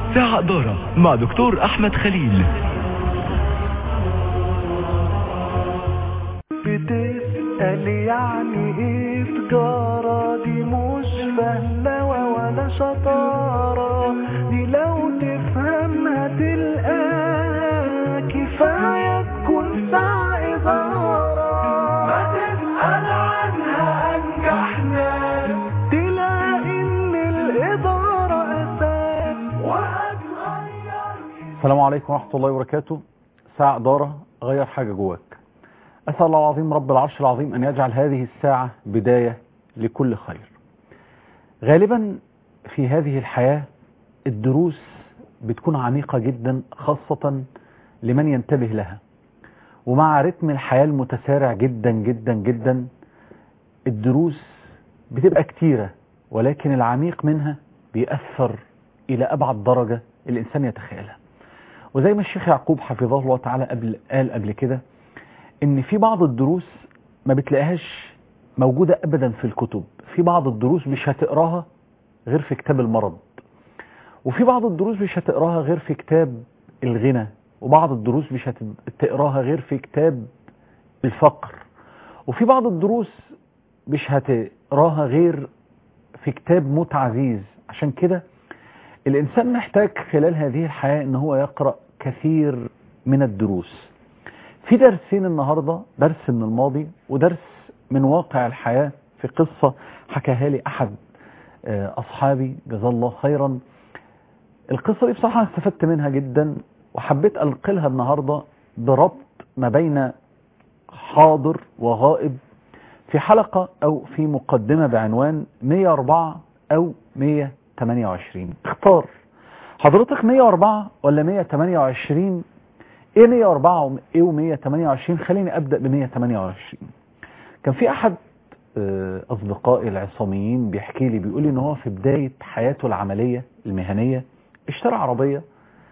ساعة إدارة مع دكتور أحمد خليل بتسأل يعني ايه تجارة دي مش فهلوة ولا شطارة دي لو تفهمها تلقاها كفاية تكون ساعة إدارة ما تسأل عنها أنجح ناس تلاقي إن الإدارة أساس وهتغير السلام عليكم ورحمة الله وبركاته ساعة إدارة غير حاجة جواك أسأل الله العظيم رب العرش العظيم أن يجعل هذه الساعة بداية لكل خير غالبا في هذه الحياة الدروس بتكون عميقة جدا خاصة لمن ينتبه لها ومع رتم الحياة المتسارع جدا جدا جدا الدروس بتبقى كتيرة ولكن العميق منها بيأثر إلى أبعد درجة الإنسان يتخيلها وزي ما الشيخ يعقوب حفظه الله تعالى قبل قال قبل كده ان في بعض الدروس ما بتلاقيهاش موجودة ابدا في الكتب في بعض الدروس مش هتقراها غير في كتاب المرض وفي بعض الدروس مش هتقراها غير في كتاب الغنى وبعض الدروس مش هتقراها غير في كتاب الفقر وفي بعض الدروس مش هتقراها غير في كتاب موت عزيز عشان كده الإنسان محتاج خلال هذه الحياة ان هو يقرأ كثير من الدروس في درسين النهاردة درس من الماضي ودرس من واقع الحياة في قصة حكاها لي أحد أصحابي جزاه الله خيرا القصة دي بصراحة استفدت منها جدا وحبيت ألقلها النهاردة بربط ما بين حاضر وغائب في حلقة أو في مقدمة بعنوان 104 أو 128 اختار حضرتك 104 ولا 128 ايه 104 وايه و128 خليني ابدا ب 128 كان في احد اصدقائي العصاميين بيحكي لي بيقول لي ان هو في بدايه حياته العمليه المهنيه اشترى عربيه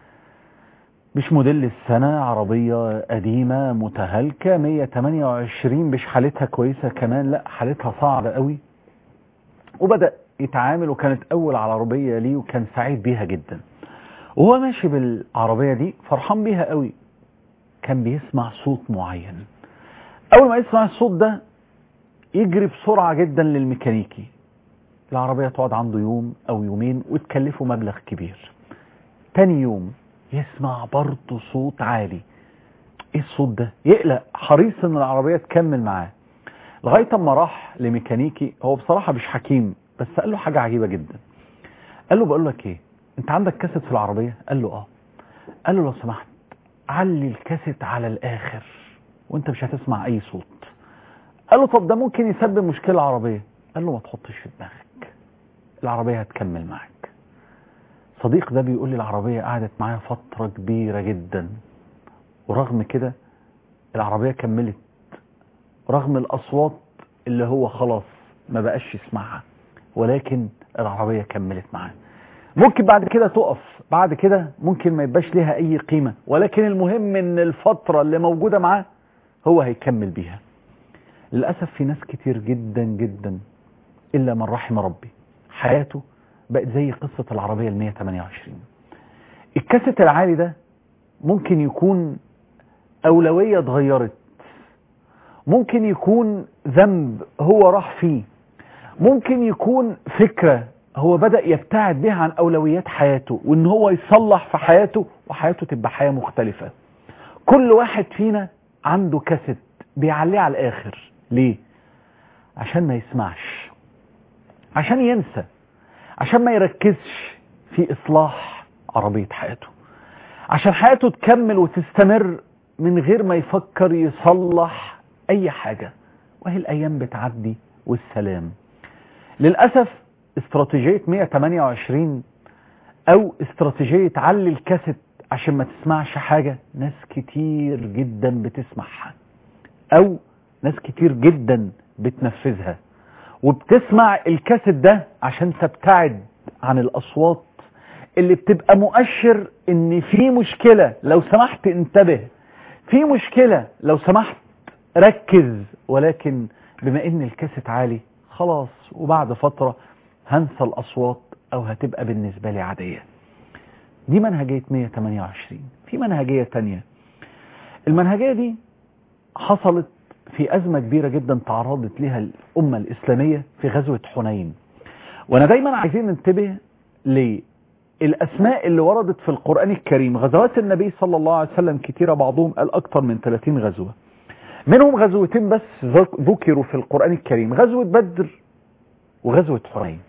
مش موديل السنه عربيه قديمه متهالكه 128 مش حالتها كويسه كمان لا حالتها صعبه قوي وبدا يتعامل وكانت اول عربيه ليه وكان سعيد بيها جدا وهو ماشي بالعربيه دي فرحان بيها قوي كان بيسمع صوت معين اول ما يسمع الصوت ده يجري بسرعة جدا للميكانيكي العربية تقعد عنده يوم او يومين وتكلفه مبلغ كبير تاني يوم يسمع برضه صوت عالي ايه الصوت ده يقلق حريص ان العربية تكمل معاه لغاية اما راح لميكانيكي هو بصراحة مش حكيم بس قال له حاجة عجيبة جدا قال له بقول لك ايه انت عندك كاسيت في العربية قال له اه قال له لو سمحت علي الكاسيت على الاخر وانت مش هتسمع اي صوت قال له طب ده ممكن يسبب مشكلة عربية قال له ما تحطش في دماغك العربية هتكمل معاك صديق ده بيقول لي العربية قعدت معايا فترة كبيرة جدا ورغم كده العربية كملت رغم الاصوات اللي هو خلاص ما بقاش يسمعها ولكن العربية كملت معاه ممكن بعد كده تقف بعد كده ممكن ما يبقاش ليها اي قيمة ولكن المهم ان الفترة اللي موجودة معاه هو هيكمل بيها للأسف في ناس كتير جدا جدا إلا من رحم ربي حياته بقت زي قصة العربية ال 128 الكاسيت العالي ده ممكن يكون أولوية اتغيرت ممكن يكون ذنب هو راح فيه ممكن يكون فكرة هو بدأ يبتعد بها عن أولويات حياته وإن هو يصلح في حياته وحياته تبقى حياة مختلفة كل واحد فينا عنده كاسيت بيعليه على الآخر ليه؟ عشان ما يسمعش عشان ينسى عشان ما يركزش في إصلاح عربية حياته عشان حياته تكمل وتستمر من غير ما يفكر يصلح أي حاجة وهي الأيام بتعدي والسلام للأسف استراتيجية 128 او استراتيجية علي الكاسيت عشان ما تسمعش حاجة ناس كتير جدا بتسمعها او ناس كتير جدا بتنفذها وبتسمع الكاسيت ده عشان تبتعد عن الاصوات اللي بتبقى مؤشر ان في مشكلة لو سمحت انتبه في مشكلة لو سمحت ركز ولكن بما ان الكاسيت عالي خلاص وبعد فترة هنسى الأصوات أو هتبقى بالنسبة لي عادية دي منهجية 128 في منهجية تانية المنهجية دي حصلت في أزمة كبيرة جدا تعرضت لها الأمة الإسلامية في غزوة حنين وأنا دايما عايزين ننتبه للأسماء اللي وردت في القرآن الكريم غزوات النبي صلى الله عليه وسلم كتيرة بعضهم قال أكتر من 30 غزوة منهم غزوتين بس ذكروا في القرآن الكريم غزوة بدر وغزوة حنين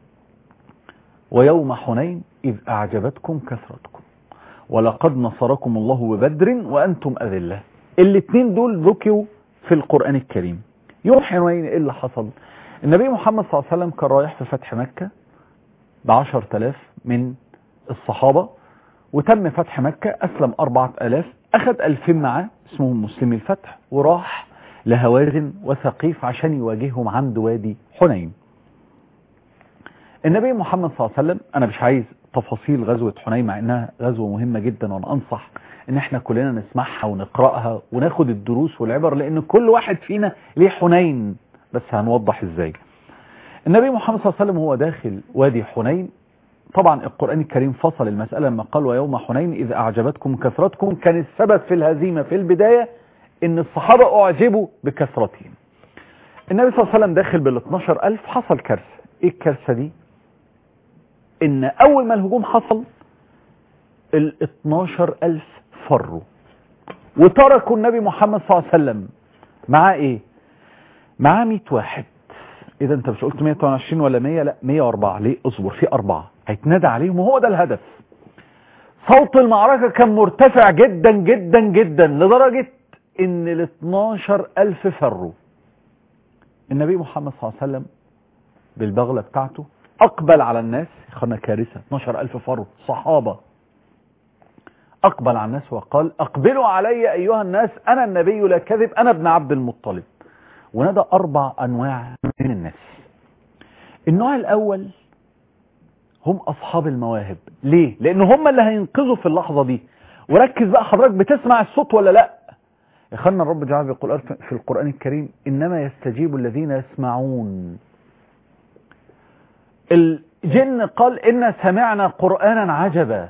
ويوم حنين إذ أعجبتكم كثرتكم ولقد نصركم الله ببدر وأنتم أذلة الاثنين دول ذكروا في القرآن الكريم يوم حنين إيه اللي حصل النبي محمد صلى الله عليه وسلم كان رايح في فتح مكة بعشر تلاف من الصحابة وتم فتح مكة أسلم أربعة ألاف أخذ ألفين معاه اسمهم مسلمي الفتح وراح لهوازن وثقيف عشان يواجههم عند وادي حنين النبي محمد صلى الله عليه وسلم أنا مش عايز تفاصيل غزوة حنين مع إنها غزوة مهمة جدا وأنا أنصح إن إحنا كلنا نسمعها ونقرأها وناخد الدروس والعبر لأن كل واحد فينا ليه حنين بس هنوضح إزاي النبي محمد صلى الله عليه وسلم هو داخل وادي حنين طبعا القرآن الكريم فصل المسألة لما قال ويوم حنين إذا أعجبتكم كثرتكم كان السبب في الهزيمة في البداية إن الصحابة أعجبوا بكثرتهم النبي صلى الله عليه وسلم داخل بال 12000 حصل كارثة إيه الكارثة دي إن أول ما الهجوم حصل ال 12000 فروا وتركوا النبي محمد صلى الله عليه وسلم معاه إيه معاه 100 واحد اذا انت مش قلت 120 ولا 100 لا 104 ليه اصبر في اربعة هيتنادى عليهم وهو ده الهدف صوت المعركة كان مرتفع جدا جدا جدا لدرجة ان ال 12 الف فروا النبي محمد صلى الله عليه وسلم بالبغلة بتاعته اقبل على الناس خلنا كارثة 12 الف فروا صحابة اقبل على الناس وقال اقبلوا علي ايها الناس انا النبي لا كذب انا ابن عبد المطلب ونادى أربع أنواع من الناس النوع الأول هم أصحاب المواهب ليه؟ لأن هم اللي هينقذوا في اللحظة دي وركز بقى حضرتك بتسمع الصوت ولا لا يا اخوانا الرب جعل يقول في القرآن الكريم إنما يستجيب الذين يسمعون الجن قال إن سمعنا قرآنا عجبا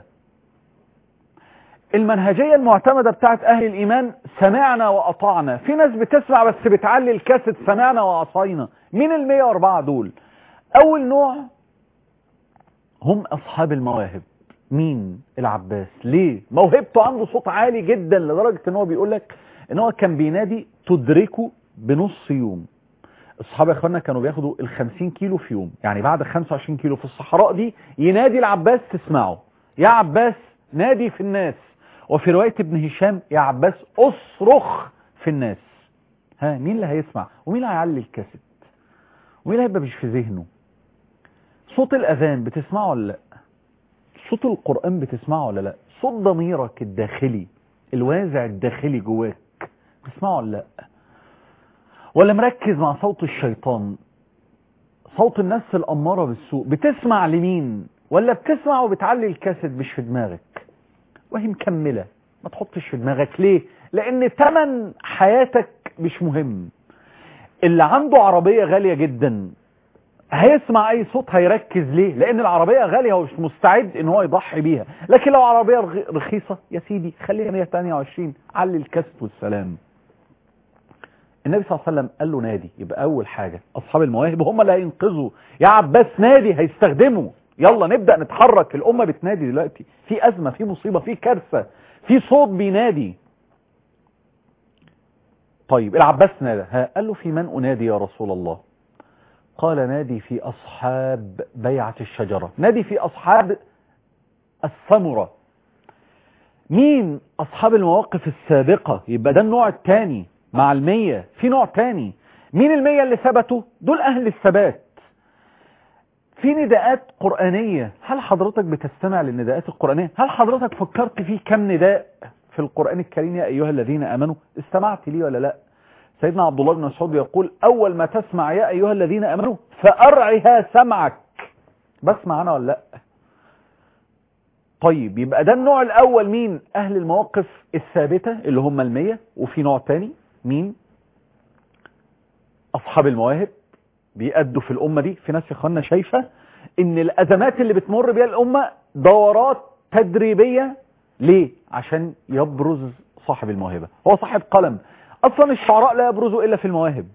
المنهجية المعتمدة بتاعت أهل الإيمان سمعنا وأطعنا في ناس بتسمع بس بتعلي الكاسد سمعنا وعصينا مين ال 104 دول أول نوع هم أصحاب المواهب مين العباس ليه موهبته عنده صوت عالي جدا لدرجة ان هو بيقول لك ان هو كان بينادي تدركه بنص يوم الصحابة يا اخوانا كانوا بياخدوا ال 50 كيلو في يوم يعني بعد 25 كيلو في الصحراء دي ينادي العباس تسمعه يا عباس نادي في الناس وفي رواية ابن هشام يا عباس اصرخ في الناس ها مين اللي هيسمع ومين اللي هيعلي الكاسيت ومين اللي هيبقى مش في ذهنه صوت الاذان بتسمعه ولا لا صوت القرآن بتسمعه ولا لا صوت ضميرك الداخلي الوازع الداخلي جواك بتسمعه ولا لا ولا مركز مع صوت الشيطان صوت النفس الأمارة بالسوء بتسمع لمين ولا بتسمع وبتعلي الكاسيت مش في دماغك وهي مكملة ما تحطش في دماغك ليه لان تمن حياتك مش مهم اللي عنده عربية غالية جدا هيسمع اي صوت هيركز ليه لان العربية غالية هو مش مستعد ان هو يضحي بيها لكن لو عربية رخيصة يا سيدي خليها 128 علي الكسب والسلام النبي صلى الله عليه وسلم قال له نادي يبقى اول حاجة اصحاب المواهب هم اللي هينقذوا يا عباس نادي هيستخدموا يلا نبدأ نتحرك الامة بتنادي دلوقتي في ازمة في مصيبة في كارثة في صوت بينادي طيب العباس نادى ها قال له في من انادي يا رسول الله قال نادي في أصحاب بيعة الشجرة نادي في أصحاب الثمرة مين أصحاب المواقف السابقة يبقى ده النوع الثاني مع المية في نوع تاني مين المية اللي ثبتوا دول أهل الثبات في نداءات قرآنية هل حضرتك بتستمع للنداءات القرآنية هل حضرتك فكرت في كم نداء في القرآن الكريم يا أيها الذين أمنوا استمعت لي ولا لا سيدنا عبد الله بن مسعود يقول أول ما تسمع يا أيها الذين أمنوا فأرعها سمعك بسمع أنا ولا لا طيب يبقى ده النوع الأول مين أهل المواقف الثابتة اللي هم المية وفي نوع تاني مين أصحاب المواهب بيأدوا في الأمة دي في ناس يا اخوانا شايفة إن الأزمات اللي بتمر بيها الأمة دورات تدريبية ليه عشان يبرز صاحب الموهبة هو صاحب قلم اصلا الشعراء لا يبرزوا الا في المواهب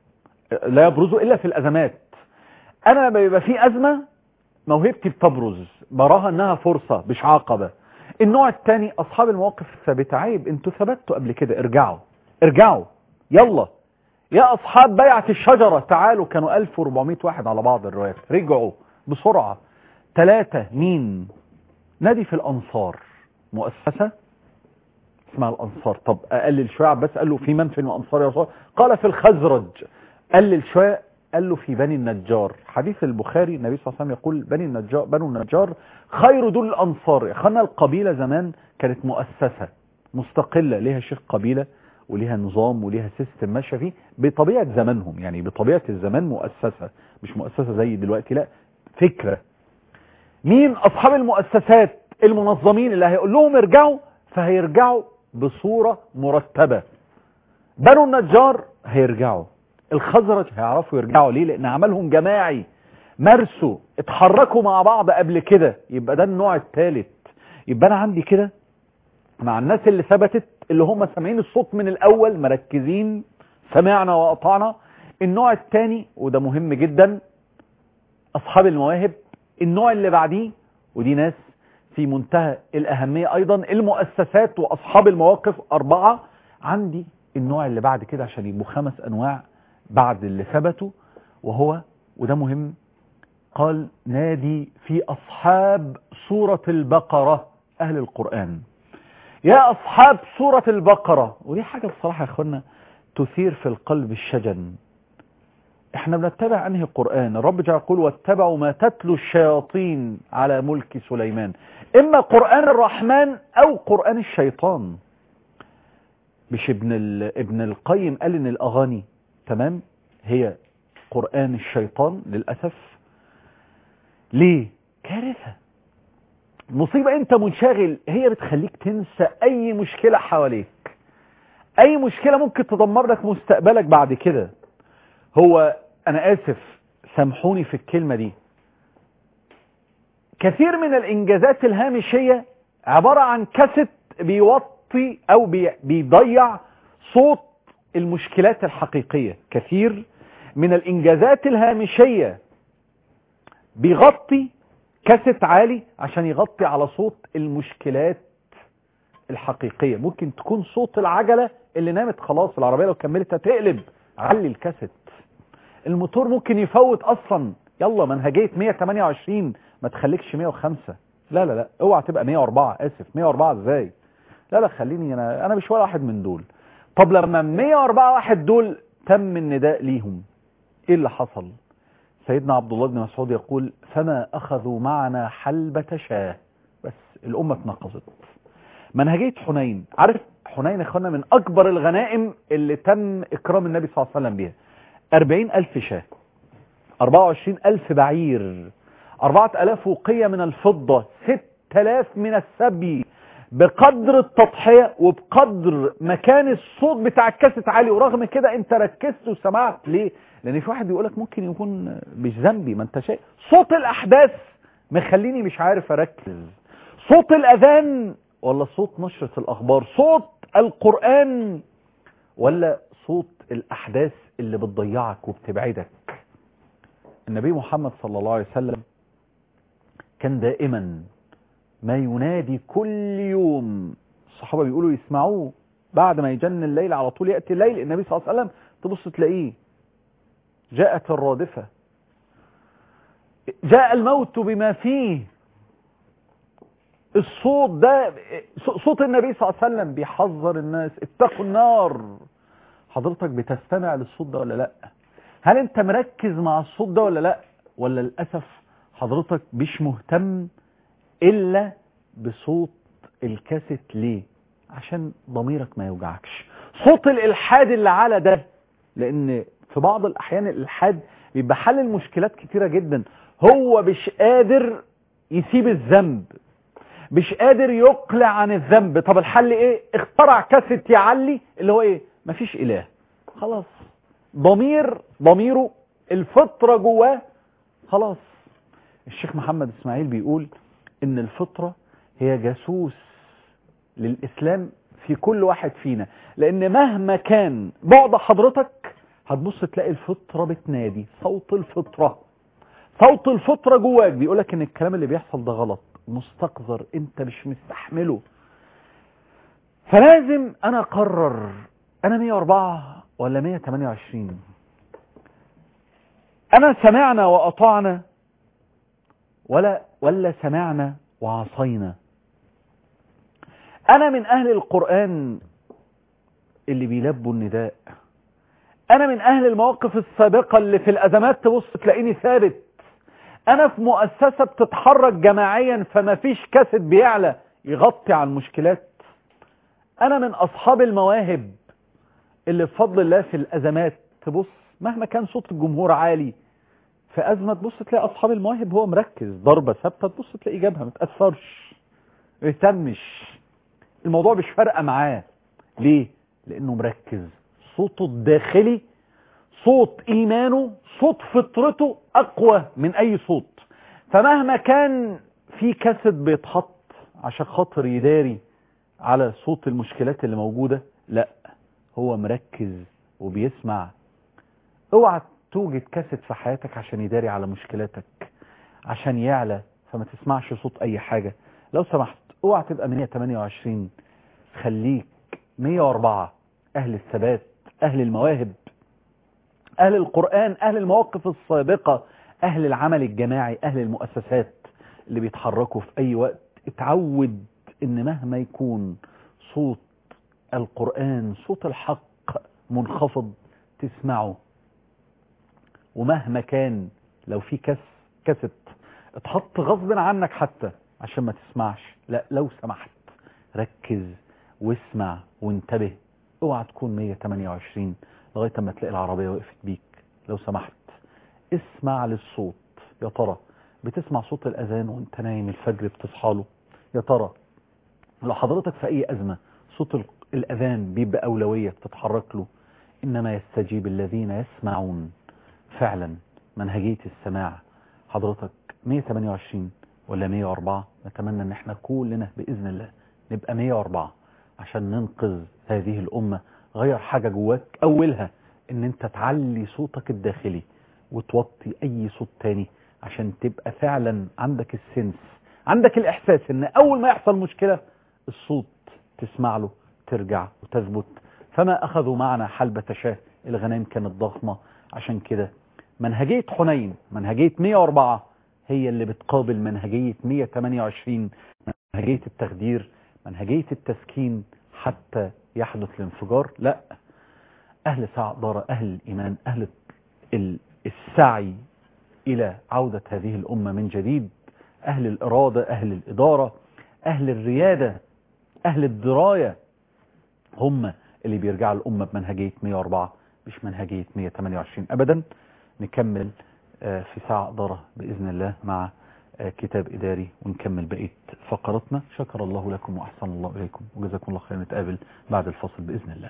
لا يبرزوا الا في الازمات انا لما بيبقى في ازمة موهبتي بتبرز براها انها فرصة مش عقبة النوع الثاني اصحاب المواقف الثابتة عيب انتوا ثبتوا قبل كده ارجعوا ارجعوا يلا يا اصحاب بيعة الشجرة تعالوا كانوا 1400 واحد على بعض الروايات رجعوا بسرعة ثلاثة مين نادي في الانصار مؤسسة اسمها الانصار طب اقلل شوية بس قال له في من في الانصار يا رسول قال في الخزرج قلل شوية قال له في بني النجار حديث البخاري النبي صلى الله عليه وسلم يقول بني النجار بنو النجار خير دول الانصار يا اخوانا القبيلة زمان كانت مؤسسة مستقلة ليها شيخ قبيلة وليها نظام وليها سيستم ماشيه فيه بطبيعه زمانهم يعني بطبيعه الزمان مؤسسه مش مؤسسه زي دلوقتي لا فكره مين اصحاب المؤسسات المنظمين اللي هيقول لهم ارجعوا فهيرجعوا بصوره مرتبه بنو النجار هيرجعوا الخزرج هيعرفوا يرجعوا ليه لان عملهم جماعي مارسوا اتحركوا مع بعض قبل كده يبقى ده النوع الثالث يبقى انا عندي كده مع الناس اللي ثبتت اللي هم سامعين الصوت من الاول مركزين سمعنا واطعنا النوع الثاني وده مهم جدا اصحاب المواهب النوع اللي بعديه ودي ناس في منتهى الاهمية ايضا المؤسسات واصحاب المواقف اربعة عندي النوع اللي بعد كده عشان يبقوا خمس انواع بعد اللي ثبتوا وهو وده مهم قال نادي في اصحاب سورة البقرة اهل القرآن يا أصحاب سورة البقرة ودي حاجة بصراحة يا أخوانا تثير في القلب الشجن احنا بنتبع انهي قرآن الرب جعل يقول واتبعوا ما تتلو الشياطين على ملك سليمان اما قرآن الرحمن او قرآن الشيطان مش ابن, ابن القيم قال ان الاغاني تمام هي قرآن الشيطان للأسف ليه كارثة مصيبة انت منشغل هي بتخليك تنسى اي مشكلة حواليك اي مشكلة ممكن تدمر لك مستقبلك بعد كده هو انا اسف سامحوني في الكلمة دي كثير من الانجازات الهامشية عبارة عن كاسيت بيوطي او بي بيضيع صوت المشكلات الحقيقية كثير من الانجازات الهامشية بيغطي كاسيت عالي عشان يغطي على صوت المشكلات الحقيقية ممكن تكون صوت العجلة اللي نامت خلاص العربية لو كملت هتقلب علي الكاسيت الموتور ممكن يفوت اصلا يلا منهجية 128 ما تخليكش 105 لا لا لا اوعى تبقى 104 اسف 104 ازاي لا لا خليني انا انا مش ولا واحد من دول طب لما 104 واحد دول تم النداء ليهم ايه اللي حصل سيدنا عبد الله بن مسعود يقول فما أخذوا معنا حلبة شاه بس الأمة اتنقضت منهجية حنين عارف حنين اخوانا من أكبر الغنائم اللي تم إكرام النبي صلى الله عليه وسلم بها أربعين ألف شاه أربعة وعشرين ألف بعير أربعة ألاف وقية من الفضة ست ألاف من السبي بقدر التضحية وبقدر مكان الصوت بتاع الكاسيت عالي ورغم كده انت ركزت وسمعت ليه لان في واحد يقولك ممكن يكون مش ذنبي ما انت شايف صوت الاحداث مخليني مش عارف اركز صوت الاذان ولا صوت نشرة الاخبار صوت القرآن ولا صوت الاحداث اللي بتضيعك وبتبعدك النبي محمد صلى الله عليه وسلم كان دائما ما ينادي كل يوم الصحابة بيقولوا يسمعوه بعد ما يجن الليل على طول يأتي الليل النبي صلى الله عليه وسلم تبص تلاقيه جاءت الرادفة جاء الموت بما فيه الصوت ده صوت النبي صلى الله عليه وسلم بيحذر الناس اتقوا النار حضرتك بتستمع للصوت ده ولا لا هل انت مركز مع الصوت ده ولا لا ولا للأسف حضرتك مش مهتم إلا بصوت الكاسيت ليه عشان ضميرك ما يوجعكش صوت الإلحاد اللي على ده لأن في بعض الأحيان الإلحاد بيبقى حل المشكلات كتيرة جدا هو مش قادر يسيب الذنب مش قادر يقلع عن الذنب طب الحل ايه اخترع كاسيت يعلي اللي هو ايه مفيش اله خلاص ضمير ضميره الفطرة جواه خلاص الشيخ محمد اسماعيل بيقول ان الفطرة هي جاسوس للإسلام في كل واحد فينا لأن مهما كان بعد حضرتك هتبص تلاقي الفطرة بتنادي صوت الفطرة صوت الفطرة جواك بيقولك ان الكلام اللي بيحصل ده غلط مستقذر انت مش مستحمله فلازم انا اقرر انا 104 ولا 128 انا سمعنا واطعنا ولا ولا سمعنا وعصينا انا من اهل القرآن اللي بيلبوا النداء انا من اهل المواقف السابقة اللي في الازمات تبص تلاقيني ثابت انا في مؤسسة بتتحرك جماعيا فما فيش كاسد بيعلى يغطي على المشكلات انا من اصحاب المواهب اللي بفضل الله في الازمات تبص مهما كان صوت الجمهور عالي في ازمة تبص تلاقي اصحاب المواهب هو مركز ضربة ثابتة تبص تلاقي جابها متأثرش يهتمش الموضوع مش فارقة معاه ليه لانه مركز صوته الداخلي صوت ايمانه صوت فطرته اقوى من اي صوت فمهما كان في كاسد بيتحط عشان خاطر يداري على صوت المشكلات اللي موجودة لا هو مركز وبيسمع اوعى توجد كاسد في حياتك عشان يداري على مشكلاتك عشان يعلى فما تسمعش صوت اي حاجة لو سمحت اوعى تبقى 128 خليك 104 اهل الثبات اهل المواهب اهل القرآن اهل المواقف السابقة اهل العمل الجماعي اهل المؤسسات اللي بيتحركوا في اي وقت اتعود ان مهما يكون صوت القرآن صوت الحق منخفض تسمعه ومهما كان لو في كس كست اتحط غصب عنك حتى عشان ما تسمعش لا لو سمحت ركز واسمع وانتبه اوعى تكون 128 لغاية ما تلاقي العربية وقفت بيك لو سمحت اسمع للصوت يا ترى بتسمع صوت الأذان وانت نايم الفجر بتصحى له يا ترى لو حضرتك في أي أزمة صوت الأذان بيبقى أولوية بتتحرك له إنما يستجيب الذين يسمعون فعلا منهجية السماع حضرتك 128 ولا 104 نتمنى ان احنا كلنا بإذن الله نبقى 104 عشان ننقذ هذه الأمة غير حاجة جواك أولها ان انت تعلي صوتك الداخلي وتوطي اي صوت تاني عشان تبقى فعلا عندك السنس عندك الاحساس ان اول ما يحصل مشكلة الصوت تسمع له ترجع وتثبت فما اخذوا معنا حلبة شاه الغنائم كانت ضخمة عشان كده منهجية حنين منهجية 104 هي اللي بتقابل منهجية 128 منهجية التخدير منهجية التسكين حتى يحدث الانفجار لا أهل ساعة دار أهل الإيمان أهل السعي إلى عودة هذه الأمة من جديد أهل الإرادة أهل الإدارة أهل الريادة أهل الدراية هم اللي بيرجعوا الأمة بمنهجية 104 مش منهجية 128 أبدا نكمل في ساعة إدارة بإذن الله مع كتاب إداري ونكمل بقية فقراتنا شكر الله لكم وأحسن الله إليكم وجزاكم الله خير نتقابل بعد الفصل بإذن الله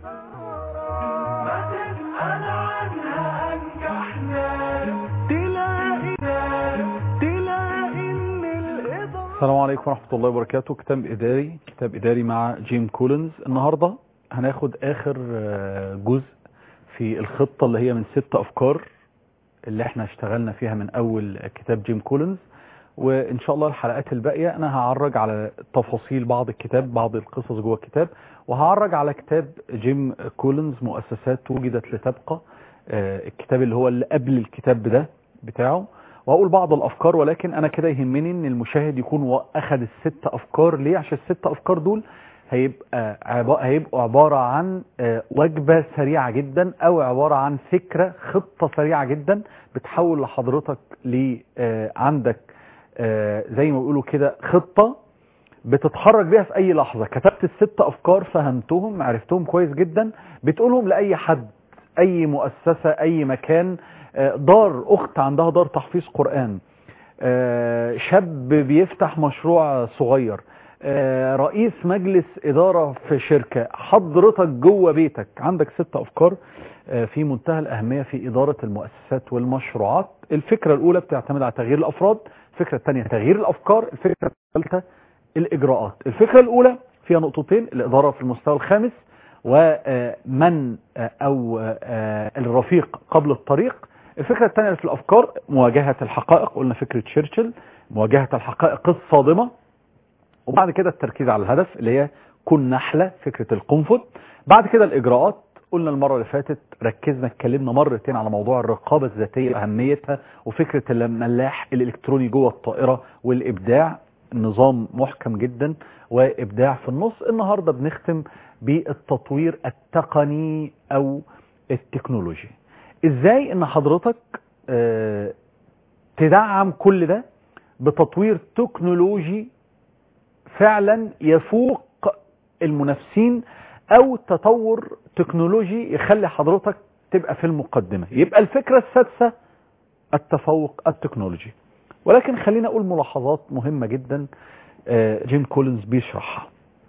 السلام عليكم ورحمة الله وبركاته كتاب إداري كتاب إداري مع جيم كولينز النهاردة هناخد آخر جزء في الخطة اللي هي من ست أفكار اللي احنا اشتغلنا فيها من أول كتاب جيم كولينز وإن شاء الله الحلقات الباقية أنا هعرج على تفاصيل بعض الكتاب بعض القصص جوه الكتاب وهعرج على كتاب جيم كولينز مؤسسات وجدت لتبقى الكتاب اللي هو اللي قبل الكتاب ده بتاعه وهقول بعض الافكار ولكن انا كده يهمني ان المشاهد يكون اخذ الست افكار ليه عشان الست افكار دول هيبقى عبارة هيبقوا عبارة عن وجبة سريعة جدا او عبارة عن فكرة خطة سريعة جدا بتحول لحضرتك ل عندك زي ما بيقولوا كده خطة بتتحرك بيها في اي لحظة كتبت الست افكار فهمتهم عرفتهم كويس جدا بتقولهم لاي حد اي مؤسسة اي مكان دار اخت عندها دار تحفيظ قرآن شاب بيفتح مشروع صغير رئيس مجلس ادارة في شركة حضرتك جوه بيتك عندك ست افكار في منتهى الاهمية في ادارة المؤسسات والمشروعات الفكرة الاولى بتعتمد على تغيير الافراد الفكرة الثانية تغيير الافكار الفكرة الثالثة الإجراءات الفكرة الأولى فيها نقطتين الإدارة في المستوى الخامس ومن أو الرفيق قبل الطريق الفكرة الثانية في الأفكار مواجهة الحقائق قلنا فكرة تشرشل مواجهة الحقائق الصادمة وبعد كده التركيز على الهدف اللي هي كن نحلة فكرة القنفذ بعد كده الإجراءات قلنا المرة اللي فاتت ركزنا اتكلمنا مرتين على موضوع الرقابة الذاتية أهميتها وفكرة الملاح الإلكتروني جوه الطائرة والإبداع نظام محكم جدا وإبداع في النص النهاردة بنختم بالتطوير التقني أو التكنولوجي إزاي إن حضرتك اه تدعم كل ده بتطوير تكنولوجي فعلا يفوق المنافسين او تطور تكنولوجي يخلي حضرتك تبقى في المقدمة يبقى الفكرة السادسة التفوق التكنولوجي ولكن خلينا اقول ملاحظات مهمة جدا جيم كولينز بيشرحها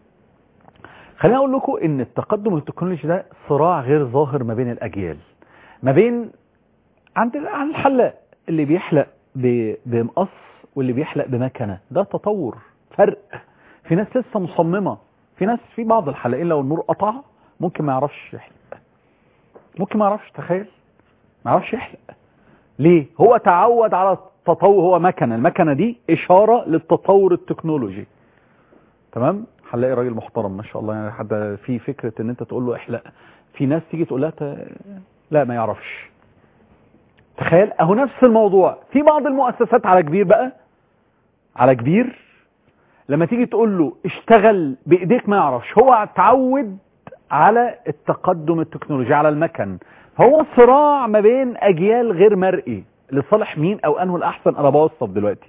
خلينا اقول لكم ان التقدم التكنولوجي ده صراع غير ظاهر ما بين الاجيال ما بين عند عن الحلاق اللي بيحلق بمقص واللي بيحلق بمكنة ده تطور فرق في ناس لسه مصممة في ناس في بعض الحلاقين لو النور قطع ممكن ما يعرفش يحلق ممكن ما يعرفش تخيل ما يعرفش يحلق ليه هو تعود على التطور هو مكنة المكنة دي إشارة للتطور التكنولوجي تمام هنلاقي راجل محترم ما شاء الله يعني حد في فكرة ان انت تقول له احلق في ناس تيجي تقول لها ت... لا ما يعرفش تخيل اهو نفس الموضوع في بعض المؤسسات على كبير بقى على كبير لما تيجي تقول له اشتغل بايديك ما يعرفش هو اتعود على التقدم التكنولوجي على المكن هو صراع ما بين اجيال غير مرئي لصالح مين او انه الاحسن انا بوصف دلوقتي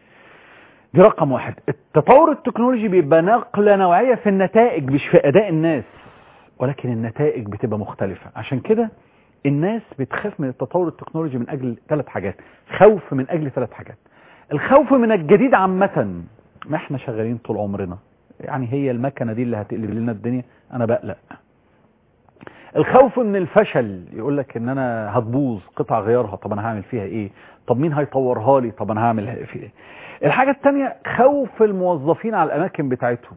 دي رقم واحد التطور التكنولوجي بيبقى نقلة نوعية في النتائج مش في اداء الناس ولكن النتائج بتبقى مختلفة عشان كده الناس بتخاف من التطور التكنولوجي من اجل ثلاث حاجات خوف من اجل ثلاث حاجات الخوف من الجديد عامة ما احنا شغالين طول عمرنا يعني هي المكنة دي اللي هتقلب لنا الدنيا انا بقلق الخوف من الفشل يقول لك ان انا هتبوظ قطع غيارها طب انا هعمل فيها ايه طب مين هيطورها لي طب انا هعمل فيها ايه الحاجة التانية خوف الموظفين على الاماكن بتاعتهم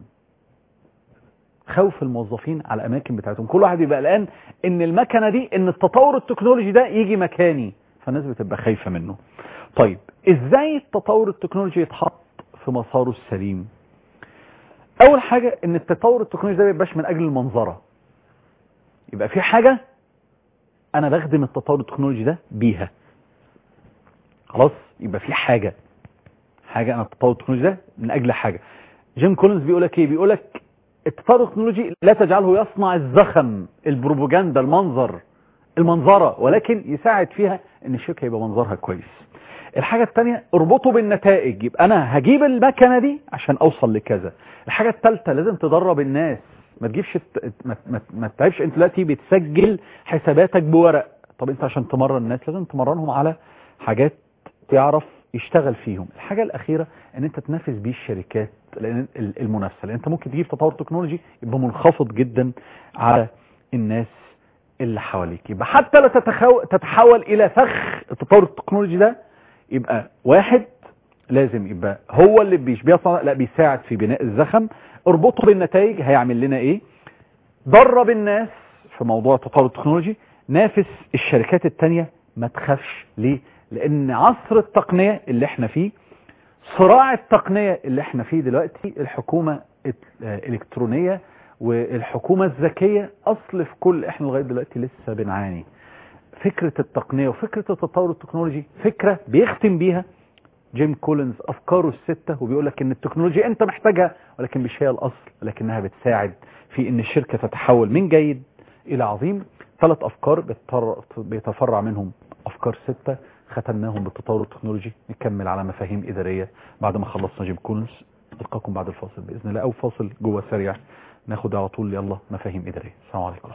خوف الموظفين على الاماكن بتاعتهم كل واحد يبقى قلقان ان المكنة دي ان التطور التكنولوجي ده يجي مكاني فالناس بتبقى خايفة منه طيب ازاي التطور التكنولوجي يتحط في مساره السليم اول حاجة ان التطور التكنولوجي ده بيبقاش من اجل المنظرة يبقى في حاجة انا بخدم التطور التكنولوجي ده بيها خلاص يبقى في حاجة حاجة انا التطور التكنولوجي ده من اجل حاجة جيم كولينز بيقولك ايه بيقولك التطور التكنولوجي لا تجعله يصنع الزخم البروباجندا المنظر المنظرة ولكن يساعد فيها ان الشركة يبقى منظرها كويس الحاجة الثانية اربطه بالنتائج يبقى انا هجيب المكنة دي عشان اوصل لكذا الحاجة الثالثة لازم تدرب الناس ما تجيبش ما, ما, ما تتعبش انت دلوقتي بتسجل حساباتك بورق طب انت عشان تمرن الناس لازم تمرنهم على حاجات تعرف يشتغل فيهم الحاجة الأخيرة ان انت تنافس بيه الشركات لان المنافسة لان انت ممكن تجيب تطور تكنولوجي يبقى منخفض جدا على الناس اللي حواليك يبقى حتى لا تتخو... تتحول الى فخ التطور التكنولوجي ده يبقى واحد لازم يبقى هو اللي بيش بيصنع لا بيساعد في بناء الزخم اربطه بالنتائج هيعمل لنا ايه درب الناس في موضوع التطور التكنولوجي نافس الشركات التانية ما تخافش ليه لان عصر التقنية اللي احنا فيه صراع التقنية اللي احنا فيه دلوقتي الحكومة الكترونية والحكومة الذكية اصل في كل احنا لغاية دلوقتي لسه بنعاني فكرة التقنية وفكرة التطور التكنولوجي فكرة بيختم بيها جيم كولينز افكاره الستة وبيقول لك ان التكنولوجيا انت محتاجها ولكن مش هي الاصل ولكنها بتساعد في ان الشركة تتحول من جيد الى عظيم ثلاث افكار بيتفرع منهم افكار ستة ختمناهم بالتطور التكنولوجي نكمل على مفاهيم ادارية بعد ما خلصنا جيم كولينز القاكم بعد الفاصل باذن الله او فاصل جوه سريع ناخد على طول يلا مفاهيم ادارية السلام عليكم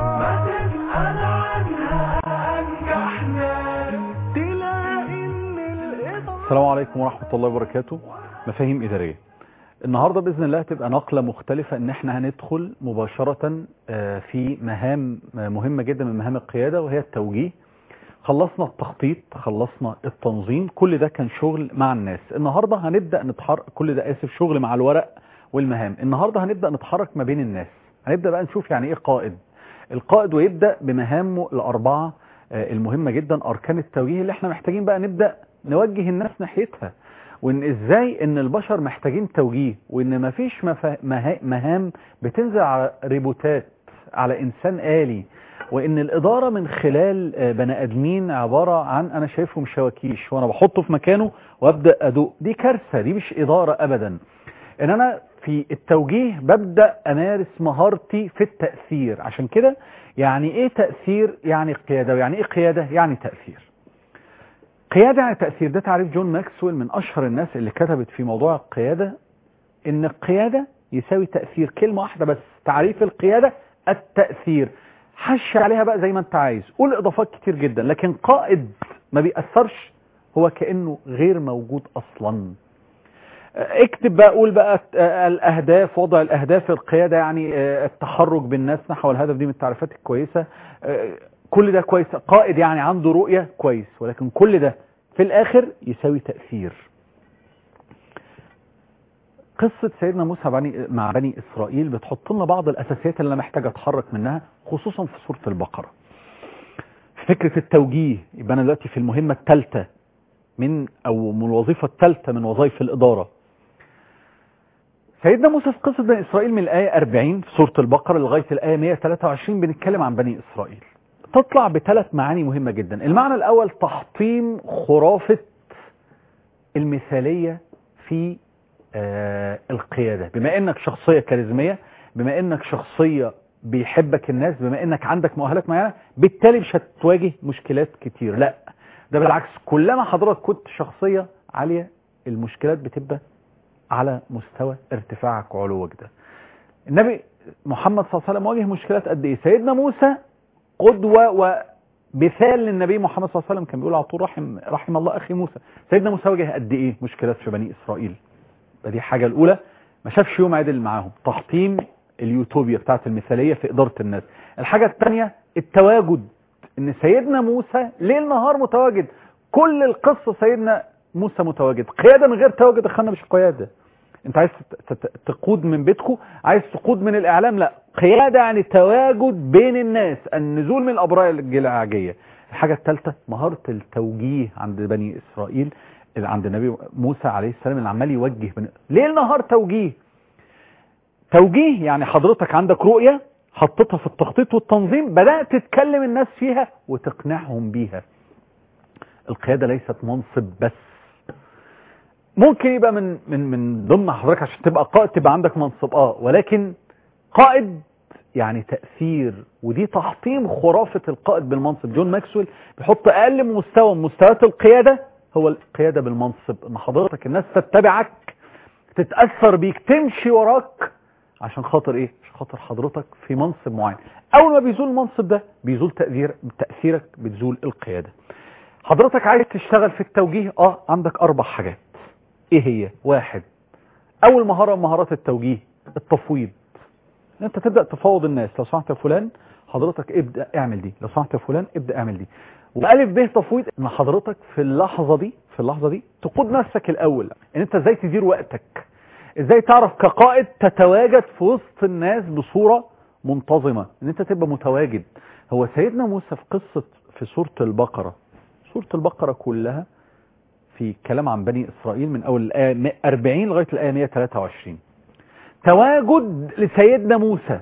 السلام عليكم ورحمة الله وبركاته مفاهيم إدارية النهاردة بإذن الله تبقى نقلة مختلفة ان احنا هندخل مباشرة في مهام مهمة جدا من مهام القيادة وهي التوجيه خلصنا التخطيط خلصنا التنظيم كل ده كان شغل مع الناس النهاردة هنبدأ نتحرك كل ده آسف شغل مع الورق والمهام النهاردة هنبدأ نتحرك ما بين الناس هنبدأ بقى نشوف يعني ايه قائد القائد ويبدأ بمهامه الأربعة آه، المهمة جدا أركان التوجيه اللي احنا محتاجين بقى نبدأ نوجه الناس ناحيتها وان ازاي ان البشر محتاجين توجيه وان مفيش مفا- مها- مهام بتنزل على ريبوتات على انسان آلي وان الاداره من خلال آه، بني ادمين عباره عن انا شايفهم شواكيش وانا بحطه في مكانه وابدا ادوق دي كارثه دي مش اداره ابدا ان انا في التوجيه ببدا امارس مهارتي في التاثير عشان كده يعني ايه تاثير يعني قياده ويعني ايه قياده يعني تاثير قياده يعني تاثير ده تعريف جون ماكسويل من اشهر الناس اللي كتبت في موضوع القياده ان القياده يساوي تاثير كلمه واحده بس تعريف القياده التاثير حش عليها بقى زي ما انت عايز قول اضافات كتير جدا لكن قائد ما بيأثرش هو كأنه غير موجود اصلا اه، اكتب بقى قول بقى اه، الاهداف وضع الاهداف القيادة يعني اه، التحرك بالناس نحو الهدف دي من التعريفات الكويسة اه، كل ده كويس قائد يعني عنده رؤية كويس ولكن كل ده في الاخر يساوي تأثير قصة سيدنا موسى بني مع بني إسرائيل بتحط لنا بعض الأساسيات اللي أنا محتاج أتحرك منها خصوصا في سورة البقرة فكرة التوجيه يبقى أنا دلوقتي في المهمة الثالثة من أو من الوظيفة الثالثة من وظائف الإدارة سيدنا موسى في قصة بني إسرائيل من الآية 40 في سورة البقرة لغاية الآية 123 بنتكلم عن بني إسرائيل تطلع بثلاث معاني مهمة جدا المعنى الأول تحطيم خرافة المثالية في آه، القيادة بما انك شخصية كاريزمية بما انك شخصية بيحبك الناس بما انك عندك مؤهلات معينة بالتالي مش هتواجه مشكلات كتير لا ده بالعكس كلما حضرتك كنت شخصية عالية المشكلات بتبقى على مستوى ارتفاعك وعلوك ده النبي محمد صلى الله عليه وسلم واجه مشكلات قد ايه سيدنا موسى قدوة ومثال للنبي محمد صلى الله عليه وسلم كان بيقول على طول رحم رحم الله اخي موسى سيدنا موسى واجه قد ايه مشكلات في بني اسرائيل يبقى دي حاجة الأولى ما شافش يوم عدل معاهم تحطيم اليوتوبيا بتاعت المثالية في إدارة الناس الحاجة الثانية التواجد إن سيدنا موسى ليل نهار متواجد كل القصة سيدنا موسى متواجد قيادة من غير تواجد أخوانا مش قيادة انت عايز تت- تت- تقود من بيتكو عايز تقود من الإعلام لا قيادة يعني تواجد بين الناس النزول من الأبراج الجلاعجية الحاجة الثالثة مهارة التوجيه عند بني إسرائيل اللي عند النبي موسى عليه السلام اللي عمال يوجه بني... ليل نهار توجيه توجيه يعني حضرتك عندك رؤية حطيتها في التخطيط والتنظيم بدأت تتكلم الناس فيها وتقنعهم بيها القيادة ليست منصب بس ممكن يبقى من من من ضمن حضرتك عشان تبقى قائد تبقى عندك منصب اه ولكن قائد يعني تأثير ودي تحطيم خرافة القائد بالمنصب جون ماكسويل بيحط أقل مستوى من مستويات القيادة هو القيادة بالمنصب ان حضرتك الناس تتبعك تتأثر بيك تمشي وراك عشان خاطر ايه عشان خاطر حضرتك في منصب معين اول ما بيزول المنصب ده بيزول تأثير تأثيرك بتزول القيادة حضرتك عايز تشتغل في التوجيه اه عندك اربع حاجات ايه هي واحد اول مهارة من مهارات التوجيه التفويض ان انت تبدأ تفوض الناس لو سمحت يا فلان حضرتك ابدأ اعمل دي لو سمحت يا فلان ابدأ اعمل دي والف ب تفويض ان حضرتك في اللحظة دي في اللحظة دي تقود نفسك الاول ان انت ازاي تدير وقتك ازاي تعرف كقائد تتواجد في وسط الناس بصورة منتظمة ان انت تبقى متواجد هو سيدنا موسى في قصة في سورة البقرة سورة البقرة كلها في كلام عن بني إسرائيل من أول الآية 40 لغاية الآية 123 تواجد لسيدنا موسى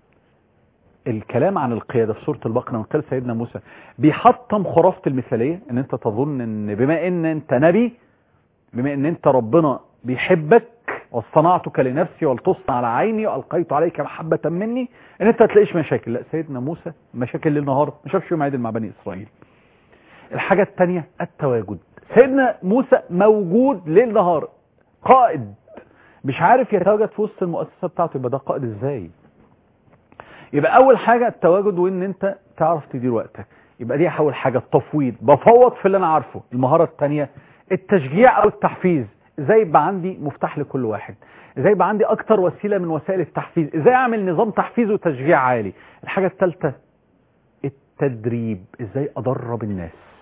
الكلام عن القيادة في سورة البقرة من قال سيدنا موسى بيحطم خرافة المثالية ان انت تظن ان بما ان انت نبي بما ان انت ربنا بيحبك واصطنعتك لنفسي ولتصنع على عيني والقيت عليك محبة مني ان انت هتلاقيش مشاكل لا سيدنا موسى مشاكل ليل نهار ما شافش يوم عيدل مع بني اسرائيل الحاجة الثانية التواجد سيدنا موسى موجود ليل نهار قائد مش عارف يتواجد في وسط المؤسسة بتاعته يبقى ده قائد ازاي يبقى اول حاجة التواجد وان انت تعرف تدير وقتك يبقى دي اول حاجة التفويض بفوض في اللي انا عارفه المهارة الثانية التشجيع او التحفيز ازاي يبقى عندي مفتاح لكل واحد ازاي يبقى عندي اكتر وسيلة من وسائل التحفيز ازاي اعمل نظام تحفيز وتشجيع عالي الحاجة الثالثة التدريب ازاي ادرب الناس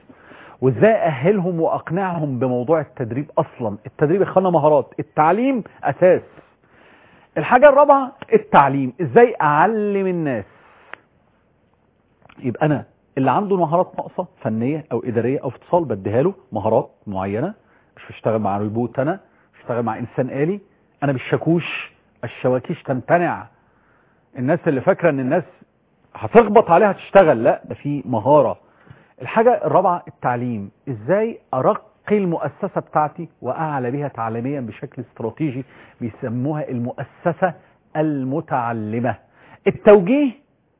وازاي اهلهم واقنعهم بموضوع التدريب اصلا التدريب يخلنا مهارات التعليم اساس الحاجة الرابعة التعليم ازاي اعلم الناس يبقى انا اللي عنده مهارات ناقصة فنية او ادارية او في اتصال بديها له مهارات معينة مش بشتغل مع روبوت انا بشتغل مع انسان آلي انا بالشاكوش الشواكيش تمتنع الناس اللي فاكرة ان الناس هتخبط عليها تشتغل لا ده في مهارة الحاجة الرابعة التعليم ازاي ارقي المؤسسة بتاعتي واعلى بها تعليميا بشكل استراتيجي بيسموها المؤسسة المتعلمة التوجيه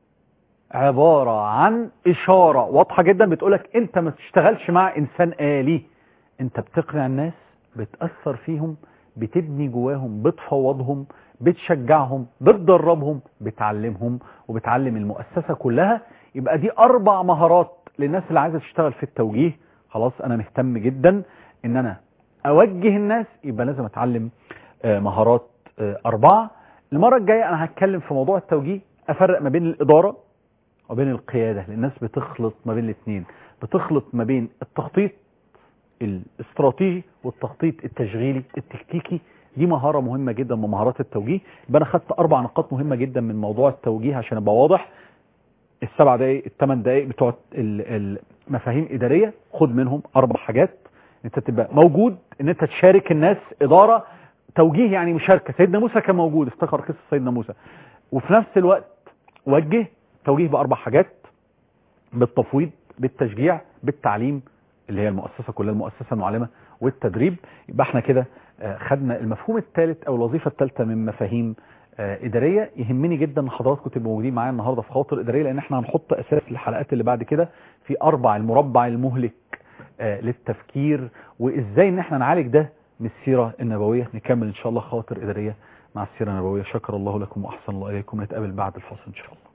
عبارة عن اشارة واضحة جدا بتقولك انت ما تشتغلش مع انسان آلي انت بتقنع الناس بتأثر فيهم بتبني جواهم بتفوضهم بتشجعهم بتدربهم بتعلمهم وبتعلم المؤسسة كلها يبقى دي اربع مهارات للناس اللي عايزة تشتغل في التوجيه خلاص انا مهتم جدا ان انا اوجه الناس يبقى لازم اتعلم آه، مهارات آه، اربعة المرة الجاية انا هتكلم في موضوع التوجيه افرق ما بين الادارة وبين القيادة لان الناس بتخلط ما بين الاثنين بتخلط ما بين التخطيط الاستراتيجي والتخطيط التشغيلي التكتيكي دي مهارة مهمة جدا من مهارات التوجيه يبقى انا خدت اربع نقاط مهمة جدا من موضوع التوجيه عشان ابقى واضح السبع دقايق الثمان دقايق بتوع ال- المفاهيم ادارية خد منهم اربع حاجات انت تبقى موجود ان انت تشارك الناس ادارة توجيه يعني مشاركة سيدنا موسى كان موجود افتكر قصة سيدنا موسى وفي نفس الوقت وجه توجيه باربع حاجات بالتفويض بالتشجيع بالتعليم اللي هي المؤسسة كلها المؤسسة المعلمة والتدريب يبقى احنا كده آه، خدنا المفهوم الثالث او الوظيفة الثالثة من مفاهيم آه، إدارية يهمني جدا ان حضراتكم تبقوا موجودين معايا النهاردة في خواطر إدارية لان احنا هنحط اساس للحلقات اللي بعد كده في اربع المربع المهلك آه، للتفكير وازاي ان احنا نعالج ده من السيرة النبوية نكمل ان شاء الله خواطر إدارية مع السيرة النبوية شكر الله لكم واحسن الله اليكم نتقابل بعد الفاصل ان شاء الله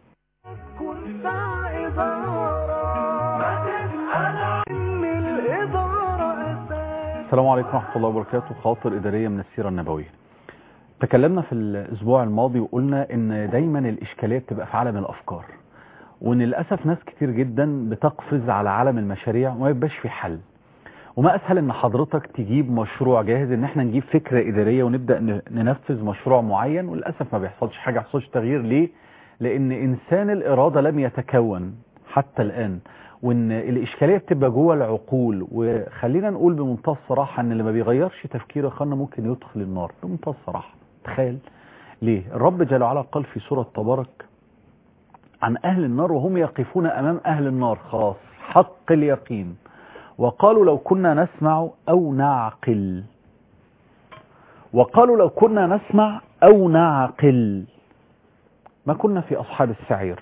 كن ساعة إدارة ما تسأل عن الإدارة أساس السلام عليكم ورحمة الله وبركاته خاطر إدارية من السيرة النبوية تكلمنا في الأسبوع الماضي وقلنا إن دايما الإشكالية بتبقى في عالم الأفكار وإن للأسف ناس كتير جدا بتقفز على عالم المشاريع وما يبقاش في حل وما أسهل إن حضرتك تجيب مشروع جاهز إن احنا نجيب فكرة إدارية ونبدأ ن- ننفذ مشروع معين وللأسف ما بيحصلش حاجة ما بيحصلش تغيير ليه؟ لأن إنسان الإرادة لم يتكون حتى الآن وان الاشكاليه بتبقى جوه العقول وخلينا نقول بمنتهى الصراحه ان اللي ما بيغيرش تفكيره خلنا ممكن يدخل النار بمنتهى الصراحه تخيل ليه الرب جل وعلا قال في سوره تبارك عن اهل النار وهم يقفون امام اهل النار خلاص حق اليقين وقالوا لو كنا نسمع او نعقل وقالوا لو كنا نسمع او نعقل ما كنا في اصحاب السعير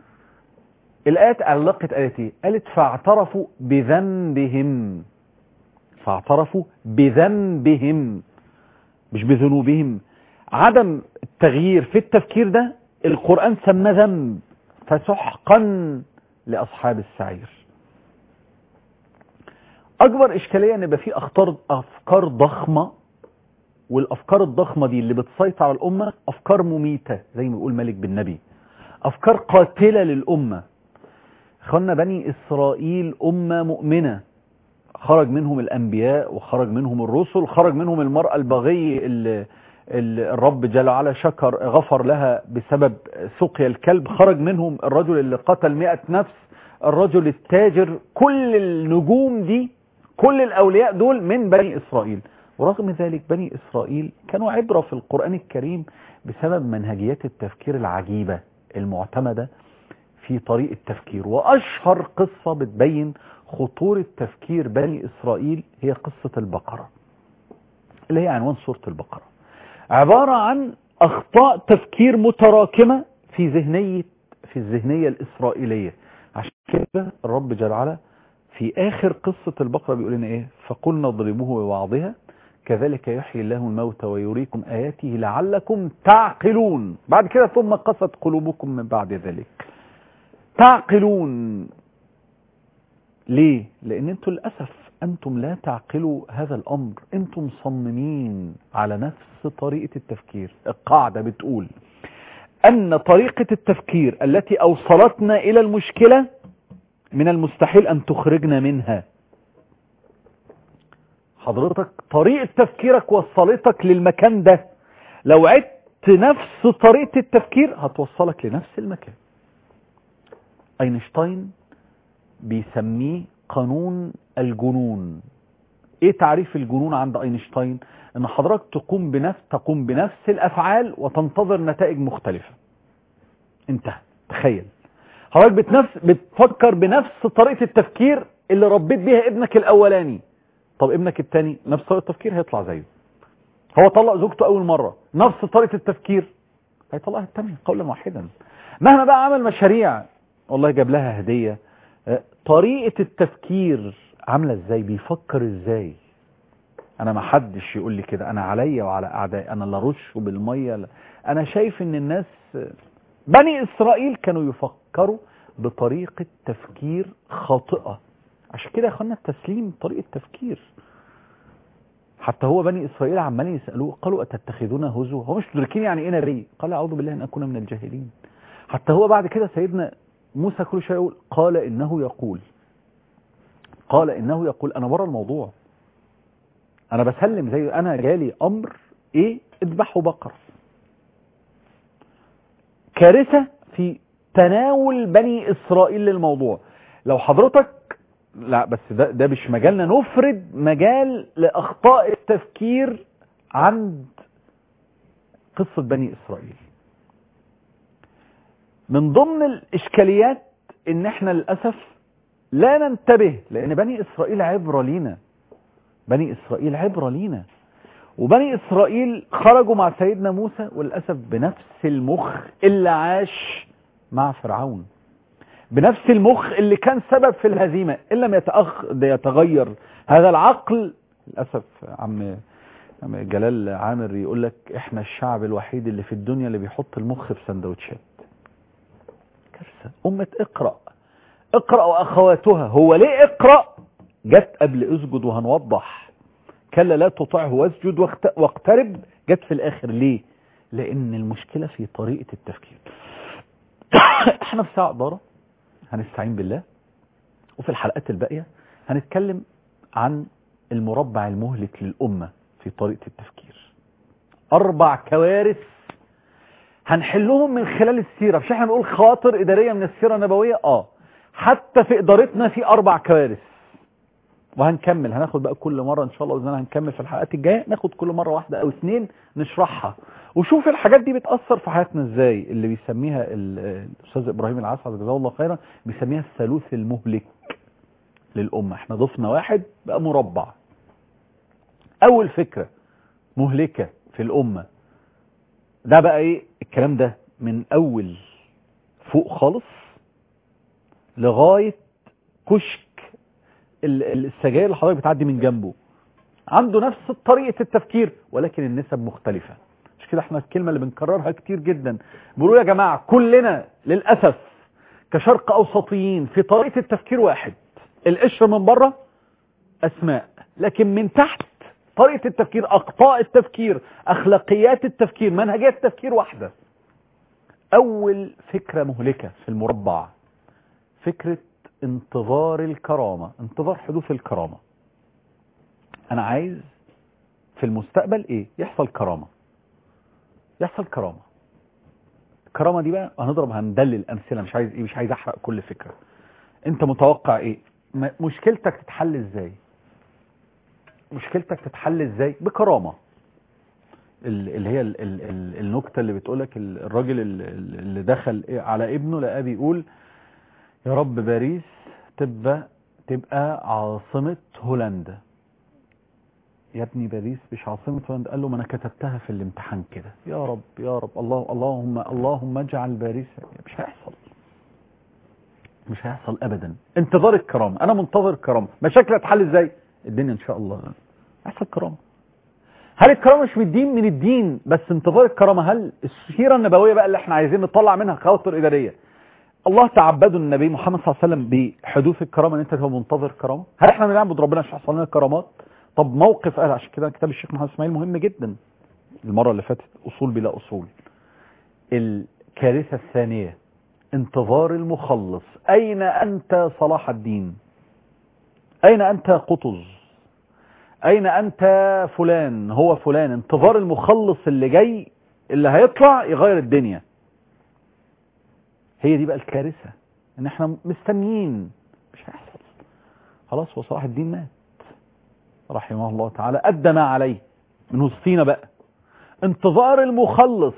الآيات علقت آيات ايه؟ قالت فاعترفوا بذنبهم فاعترفوا بذنبهم مش بذنوبهم عدم التغيير في التفكير ده القرآن سماه ذنب فسحقا لأصحاب السعير أكبر إشكالية أن يبقى في أخطار أفكار ضخمة والأفكار الضخمة دي اللي بتسيطر على الأمة أفكار مميتة زي ما يقول ملك بن نبي أفكار قاتلة للأمة اخوانا بني إسرائيل أمة مؤمنة خرج منهم الأنبياء وخرج منهم الرسل خرج منهم المرأة البغي اللي اللي الرب جل وعلا شكر غفر لها بسبب سقيا الكلب خرج منهم الرجل اللي قتل مئة نفس الرجل التاجر كل النجوم دي كل الأولياء دول من بني إسرائيل ورغم ذلك بني إسرائيل كانوا عبرة في القرآن الكريم بسبب منهجيات التفكير العجيبة المعتمدة في طريق التفكير وأشهر قصة بتبين خطورة تفكير بني إسرائيل هي قصة البقرة اللي هي عنوان سورة البقرة عبارة عن أخطاء تفكير متراكمة في ذهنية في الذهنية الإسرائيلية عشان كده الرب جل وعلا في آخر قصة البقرة بيقول لنا إيه فقلنا اضربوه ببعضها كذلك يحيي الله الموتى ويريكم آياته لعلكم تعقلون بعد كده ثم قست قلوبكم من بعد ذلك تعقلون ليه لان انتم للاسف انتم لا تعقلوا هذا الامر انتم مصممين على نفس طريقة التفكير القاعدة بتقول ان طريقة التفكير التي اوصلتنا الى المشكلة من المستحيل أن تخرجنا منها حضرتك طريقة تفكيرك وصلتك للمكان ده لو عدت نفس طريقة التفكير هتوصلك لنفس المكان اينشتاين بيسميه قانون الجنون ايه تعريف الجنون عند اينشتاين ان حضرتك تقوم بنفس تقوم بنفس الافعال وتنتظر نتائج مختلفة انتهى تخيل حضرتك بتنفس بتفكر بنفس طريقة التفكير اللي ربيت بيها ابنك الاولاني طب ابنك التاني نفس طريقة التفكير هيطلع زيه هو طلق زوجته اول مرة نفس طريقة التفكير هيطلقها التانية قولا واحدا مهما بقى عمل مشاريع والله جاب لها هدية آه، طريقة التفكير عاملة ازاي بيفكر ازاي انا ما حدش يقول لي كده انا عليا وعلى اعدائي انا لا رش بالمية لا. انا شايف ان الناس آه، بني اسرائيل كانوا يفكروا بطريقة تفكير خاطئة عشان كده يا اخوانا التسليم طريقة تفكير حتى هو بني اسرائيل عمالين يسالوه قالوا اتتخذون هزوا هو مش مدركين يعني ايه نبي قال اعوذ بالله ان اكون من الجاهلين حتى هو بعد كده سيدنا موسى كل شيء يقول قال انه يقول قال انه يقول انا بره الموضوع انا بسلم زي انا جالي امر ايه اذبحوا بقر كارثه في تناول بني اسرائيل للموضوع لو حضرتك لا بس ده ده مش مجالنا نفرد مجال لاخطاء التفكير عند قصه بني اسرائيل من ضمن الاشكاليات ان احنا للاسف لا ننتبه لان بني اسرائيل عبره لينا بني اسرائيل عبره لينا وبني اسرائيل خرجوا مع سيدنا موسى وللاسف بنفس المخ اللي عاش مع فرعون بنفس المخ اللي كان سبب في الهزيمة إن لم يتأخ... يتغير هذا العقل للأسف عم عم جلال عامر يقول لك احنا الشعب الوحيد اللي في الدنيا اللي بيحط المخ في سندوتشات كارثة أمة اقرأ اقرأ وأخواتها هو ليه اقرأ جت قبل اسجد وهنوضح كلا لا تطعه واسجد واقت- واقترب جت في الآخر ليه لأن المشكلة في طريقة التفكير احنا في ساعة إدارة هنستعين بالله وفي الحلقات الباقية هنتكلم عن المربع المهلك للأمة في طريقة التفكير أربع كوارث هنحلهم من خلال السيرة مش احنا بنقول خواطر إدارية من السيرة النبوية اه حتى في إدارتنا في أربع كوارث وهنكمل هناخد بقى كل مرة إن شاء الله بإذن الله هنكمل في الحلقات الجاية ناخد كل مرة واحدة أو اثنين نشرحها وشوف الحاجات دي بتأثر في حياتنا ازاي اللي بيسميها ال- الأستاذ إبراهيم العسعد جزاه الله خيرا بيسميها الثالوث المهلك للأمة احنا ضفنا واحد بقى مربع أول فكرة مهلكة في الأمة ده بقى ايه الكلام ده من أول فوق خالص لغاية كشك ال- ال- السجاير اللي حضرتك بتعدي من جنبه عنده نفس طريقة التفكير ولكن النسب مختلفة مش كده احنا الكلمة اللي بنكررها كتير جدا بيقولوا يا جماعة كلنا للأسف كشرق أوسطيين في طريقة التفكير واحد القشر من بره أسماء لكن من تحت طريقة التفكير أخطاء التفكير أخلاقيات التفكير منهجية التفكير واحدة أول فكرة مهلكة في المربع فكرة انتظار الكرامة انتظار حدوث الكرامة أنا عايز في المستقبل إيه يحصل كرامة يحصل كرامة الكرامة دي بقى هنضرب هندلل أمثلة مش عايز إيه مش عايز أحرق كل فكرة أنت متوقع إيه م- مشكلتك تتحل إزاي مشكلتك تتحل إزاي بكرامة ال- اللي هي ال- ال- ال- النكتة اللي بتقولك ال- الراجل ال- ال- اللي دخل إيه على ابنه لقاه بيقول يا رب باريس تبقى تبقى عاصمة هولندا يا ابني باريس مش عاصمة هولندا قال له ما انا كتبتها في الامتحان كده يا رب يا رب الله اللهم اللهم اجعل باريس مش هيحصل مش هيحصل ابدا انتظار الكرامة انا منتظر الكرامة مشاكل هتحل ازاي الدنيا ان شاء الله هيحصل كرامة هل الكرامة مش من الدين من الدين بس انتظار الكرامة هل السيرة النبوية بقى اللي احنا عايزين نطلع منها خواطر إدارية الله تعبدوا النبي محمد صلى الله عليه وسلم بحدوث الكرامة ان انت تبقى منتظر كرامة هل احنا بنعبد ربنا عشان يحصل لنا كرامات طب موقف قال عشان كده كتاب الشيخ محمد اسماعيل مهم جدا المرة اللي فاتت اصول بلا اصول الكارثة الثانية انتظار المخلص أين أنت صلاح الدين أين أنت قطز أين أنت فلان هو فلان انتظار المخلص اللي جاي اللي هيطلع يغير الدنيا هي دي بقى الكارثة ان احنا مستنيين مش هيحصل خلاص هو صلاح الدين مات رحمه الله تعالى أدى ما عليه من وسطينا بقى انتظار المخلص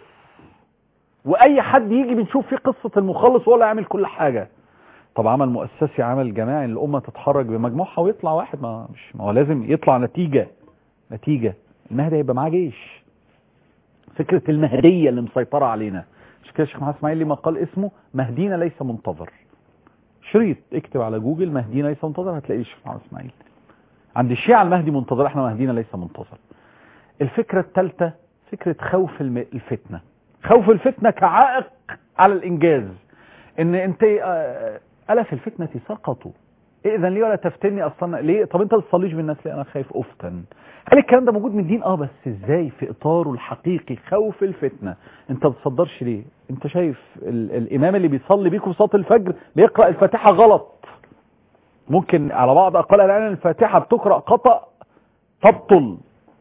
واي حد يجي بنشوف فيه قصة المخلص ولا يعمل كل حاجة طب عمل مؤسسي عمل جماعي الامة تتحرك بمجموعها ويطلع واحد ما مش ما هو لازم يطلع نتيجة نتيجة المهدي هيبقى معاه جيش فكرة المهدية اللي مسيطرة علينا مش كده الشيخ محمد اسماعيل ليه مقال اسمه مهدينا ليس منتظر شريط اكتب على جوجل مهدينا ليس منتظر هتلاقيه الشيخ محمد اسماعيل عند الشيعة المهدي منتظر احنا مهدينا ليس منتظر الفكرة الثالثة فكرة خوف الم- الفتنة خوف الفتنة كعائق على الإنجاز إن أنت آه، ألف الفتنة سقطوا إذن لي ولا تفتني أصلا ليه طب أنت بتصليش بالناس ليه أنا خايف أفتن هل الكلام ده موجود من الدين اه بس ازاي في اطاره الحقيقي خوف الفتنة انت بتصدرش ليه انت شايف ال الامام اللي بيصلي بيكم صلاة الفجر بيقرأ الفاتحة غلط ممكن على بعض اقوال العلم الفاتحة بتقرأ خطأ تبطل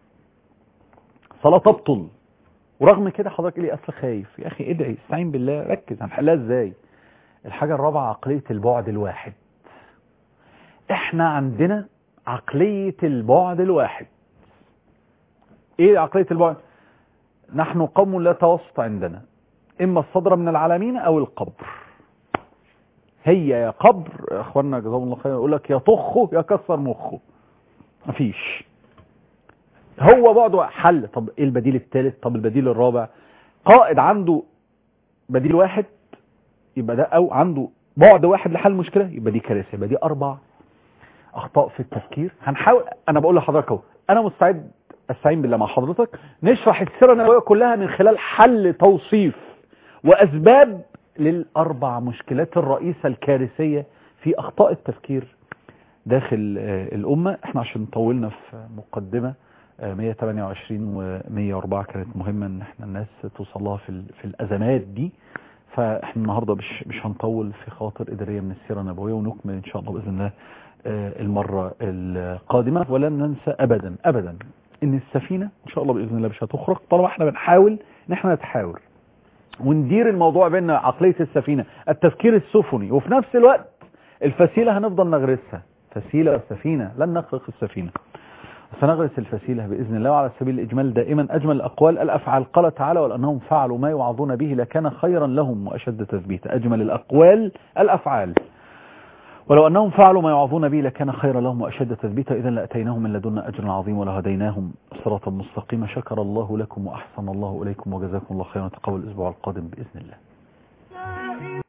صلاة تبطل ورغم كده حضرتك ليه اصل خايف يا اخي ادعي استعين بالله ركز هنحلها ازاي الحاجة الرابعة عقلية البعد الواحد احنا عندنا عقلية البعد الواحد ايه عقلية البعد نحن قوم لا توسط عندنا اما الصدر من العالمين او القبر هي يا قبر يا اخوانا جزاهم الله خير يقول لك يا طخه يا كسر مخه مفيش هو بعده حل طب ايه البديل الثالث طب البديل الرابع قائد عنده بديل واحد يبقى ده او عنده بعد واحد لحل المشكله يبقى دي كارثه يبقى دي اربع اخطاء في التفكير هنحاول انا بقول لحضرتك اهو انا مستعد استعين بالله مع حضرتك نشرح السيره النبويه كلها من خلال حل توصيف واسباب للاربع مشكلات الرئيسه الكارثيه في اخطاء التفكير داخل آه، الامه احنا عشان طولنا في مقدمه آه، 128 و 104 كانت مهمه ان احنا الناس توصل لها في ال- في الازمات دي فاحنا النهارده مش مش هنطول في خاطر اداريه من السيره النبويه ونكمل ان شاء الله باذن الله آه، المره القادمه ولن ننسى ابدا ابدا ان السفينه ان شاء الله باذن الله مش هتخرق طالما احنا بنحاول ان احنا نتحاور وندير الموضوع بين عقليه السفينه التفكير السفني وفي نفس الوقت الفسيله هنفضل نغرسها فسيله والسفينه لن نخرق السفينه سنغرس الفسيلة بإذن الله وعلى سبيل الإجمال دائما أجمل الأقوال الأفعال قال تعالى ولأنهم فعلوا ما يوعظون به لكان خيرا لهم وأشد تثبيتا أجمل الأقوال الأفعال ولو أنهم فعلوا ما يوعظون به لكان خيرا لهم وأشد تثبيتا إذا لأتيناهم من لدنا أجرا عظيما ولهديناهم صراطا مستقيما شكر الله لكم وأحسن الله إليكم وجزاكم الله خيرا تقبل الأسبوع القادم بإذن الله